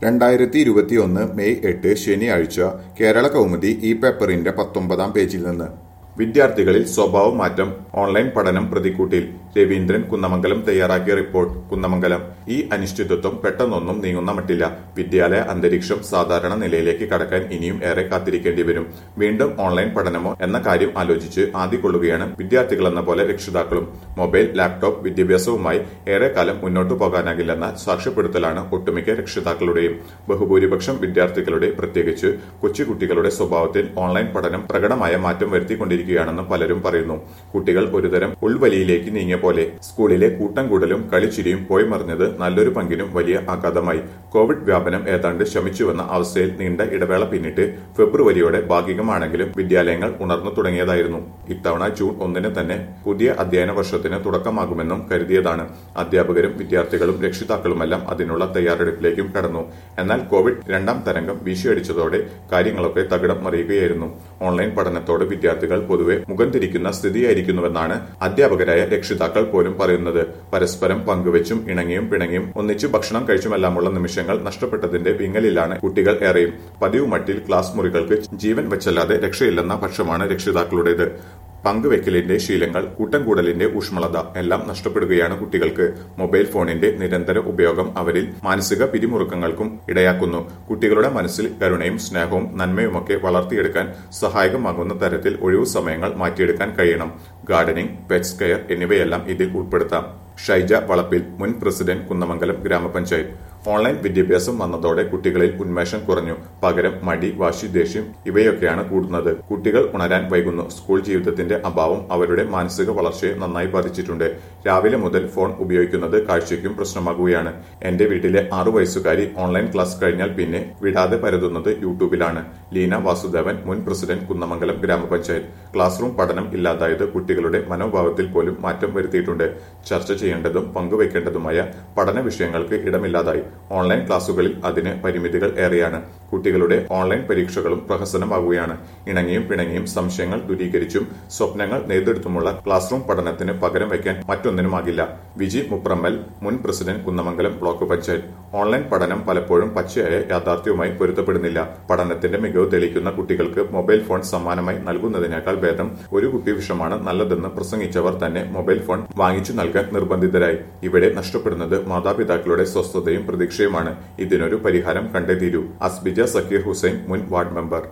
രണ്ടായിരത്തി ഇരുപത്തിയൊന്ന് മെയ് എട്ട് ശനിയാഴ്ച കേരള കൗമുദി ഈ പേപ്പറിന്റെ പത്തൊമ്പതാം പേജിൽ നിന്ന് വിദ്യാർത്ഥികളിൽ സ്വഭാവ മാറ്റം ഓൺലൈൻ പഠനം പ്രതിക്കൂട്ടിൽ രവീന്ദ്രൻ കുന്നമംഗലം തയ്യാറാക്കിയ റിപ്പോർട്ട് കുന്നമംഗലം ഈ അനിശ്ചിതത്വം പെട്ടെന്നൊന്നും നീങ്ങുന്ന മട്ടില്ല വിദ്യാലയ അന്തരീക്ഷം സാധാരണ നിലയിലേക്ക് കടക്കാൻ ഇനിയും ഏറെ കാത്തിരിക്കേണ്ടി വരും വീണ്ടും ഓൺലൈൻ പഠനമോ എന്ന കാര്യം ആലോചിച്ച് ആദ്യകൊള്ളുകയാണ് വിദ്യാർത്ഥികളെന്ന പോലെ രക്ഷിതാക്കളും മൊബൈൽ ലാപ്ടോപ്പ് വിദ്യാഭ്യാസവുമായി ഏറെക്കാലം മുന്നോട്ടു പോകാനാകില്ലെന്ന സാക്ഷ്യപ്പെടുത്തലാണ് ഒട്ടുമിക്ക രക്ഷിതാക്കളുടെയും ബഹുഭൂരിപക്ഷം വിദ്യാർത്ഥികളുടെ പ്രത്യേകിച്ച് കൊച്ചുകുട്ടികളുടെ സ്വഭാവത്തിൽ ഓൺലൈൻ പഠനം പ്രകടമായ മാറ്റം വരുത്തിക്കൊണ്ടിരിക്കുകയാണെന്നും പലരും പറയുന്നു കുട്ടികൾ ഒരുതരം ഉൾവലിയിലേക്ക് നീങ്ങിയ പോലെ സ്കൂളിലെ കൂട്ടം കൂടലും കളിച്ചിരിയും പോയി മറിഞ്ഞത് നല്ലൊരു പങ്കിനും വലിയ ആഘാതമായി കോവിഡ് വ്യാപനം ഏതാണ്ട് ശമിച്ചുവെന്ന അവസ്ഥയിൽ നീണ്ട ഇടവേള പിന്നിട്ട് ഫെബ്രുവരിയോടെ ഭാഗികമാണെങ്കിലും വിദ്യാലയങ്ങൾ ഉണർന്നു തുടങ്ങിയതായിരുന്നു ഇത്തവണ ജൂൺ ഒന്നിന് തന്നെ പുതിയ അധ്യയന വർഷത്തിന് തുടക്കമാകുമെന്നും കരുതിയതാണ് അധ്യാപകരും വിദ്യാർത്ഥികളും രക്ഷിതാക്കളുമെല്ലാം അതിനുള്ള തയ്യാറെടുപ്പിലേക്കും കടന്നു എന്നാൽ കോവിഡ് രണ്ടാം തരംഗം വീശിയടിച്ചതോടെ കാര്യങ്ങളൊക്കെ തകിടം മറിയുകയായിരുന്നു ഓൺലൈൻ പഠനത്തോട് വിദ്യാർത്ഥികൾ പൊതുവെ മുഖം തിരിക്കുന്ന സ്ഥിതിയായിരിക്കുന്നുവെന്നാണ് അധ്യാപകരായ രക്ഷിതാക്കൾ പോലും പറയുന്നത് പരസ്പരം പങ്കുവച്ചും ഇണങ്ങിയും പിണങ്ങിയും ഒന്നിച്ചു ഭക്ഷണം കഴിച്ചുമെല്ലാമുള്ള നിമിഷങ്ങൾ നഷ്ടപ്പെട്ടതിന്റെ വിങ്ങലിലാണ് കുട്ടികൾ ഏറെയും പതിവ് മട്ടിൽ ക്ലാസ് മുറികൾക്ക് ജീവൻ വെച്ചല്ലാതെ രക്ഷയില്ലെന്ന പക്ഷമാണ് രക്ഷിതാക്കളുടേത് പങ്കുവെക്കലിന്റെ ശീലങ്ങൾ കൂട്ടം കൂടലിന്റെ ഊഷ്മളത എല്ലാം നഷ്ടപ്പെടുകയാണ് കുട്ടികൾക്ക് മൊബൈൽ ഫോണിന്റെ നിരന്തര ഉപയോഗം അവരിൽ മാനസിക പിരിമുറുക്കങ്ങൾക്കും ഇടയാക്കുന്നു കുട്ടികളുടെ മനസ്സിൽ കരുണയും സ്നേഹവും നന്മയുമൊക്കെ വളർത്തിയെടുക്കാൻ സഹായകമാകുന്ന തരത്തിൽ ഒഴിവു സമയങ്ങൾ മാറ്റിയെടുക്കാൻ കഴിയണം ഗാർഡനിംഗ് പെറ്റ്സ് കെയർ എന്നിവയെല്ലാം ഇതിൽ ഉൾപ്പെടുത്താം ഷൈജ വളപ്പിൽ മുൻ പ്രസിഡന്റ് കുന്നമംഗലം ഗ്രാമപഞ്ചായത്ത് ഓൺലൈൻ വിദ്യാഭ്യാസം വന്നതോടെ കുട്ടികളിൽ ഉന്മേഷം കുറഞ്ഞു പകരം മടി വാശി ദേഷ്യം ഇവയൊക്കെയാണ് കൂടുന്നത് കുട്ടികൾ ഉണരാൻ വൈകുന്നു സ്കൂൾ ജീവിതത്തിന്റെ അഭാവം അവരുടെ മാനസിക വളർച്ചയെ നന്നായി ബാധിച്ചിട്ടുണ്ട് രാവിലെ മുതൽ ഫോൺ ഉപയോഗിക്കുന്നത് കാഴ്ചയ്ക്കും പ്രശ്നമാകുകയാണ് എന്റെ വീട്ടിലെ ആറു വയസ്സുകാരി ഓൺലൈൻ ക്ലാസ് കഴിഞ്ഞാൽ പിന്നെ വിടാതെ പരതുന്നത് യൂട്യൂബിലാണ് ലീന വാസുദേവൻ മുൻ പ്രസിഡന്റ് കുന്നമംഗലം ഗ്രാമപഞ്ചായത്ത് ക്ലാസ് റൂം പഠനം ഇല്ലാതായത് കുട്ടികളുടെ മനോഭാവത്തിൽ പോലും മാറ്റം വരുത്തിയിട്ടുണ്ട് ചർച്ച ചെയ്യേണ്ടതും പങ്കുവയ്ക്കേണ്ടതുമായ പഠന വിഷയങ്ങൾക്ക് ഇടമില്ലാതായി ഓൺലൈൻ ക്ലാസുകളിൽ അതിന് പരിമിതികൾ ഏറെയാണ് കുട്ടികളുടെ ഓൺലൈൻ പരീക്ഷകളും പ്രഹസനമാകുകയാണ് ഇണങ്ങിയും പിണങ്ങിയും സംശയങ്ങൾ ദൂരീകരിച്ചും സ്വപ്നങ്ങൾ നേടിയെടുത്തുമുള്ള ക്ലാസ് റൂം പഠനത്തിന് പകരം വയ്ക്കാൻ മറ്റൊന്നിനുമാകില്ല വിജി മുപ്രമ്മൽ മുൻ president Kunnamangalam block panchayat online പഠനം പലപ്പോഴും പച്ചയായ യാഥാർത്ഥ്യവുമായി പൊരുത്തപ്പെടുന്നില്ല പഠനത്തിന്റെ മികവ് തെളിയിക്കുന്ന കുട്ടികൾക്ക് മൊബൈൽ ഫോൺ സമ്മാനമായി നൽകുന്നതിനേക്കാൾ ഭേദം ഒരു കുപ്പി വിഷമാണ് നല്ലതെന്ന് പ്രസംഗിച്ചവർ തന്നെ മൊബൈൽ ഫോൺ വാങ്ങിച്ചു നൽകാൻ നിർബന്ധിതരായി ഇവിടെ നഷ്ടപ്പെടുന്നത് മാതാപിതാക്കളുടെ സ്വസ്ഥതയും പ്രതീക്ഷയുമാണ് ഇതിനൊരു പരിഹാരം കണ്ടേ തീരൂ അസ്ബിജ സക്കീർ ഹുസൈൻ മുൻ വാർഡ് മെമ്പർ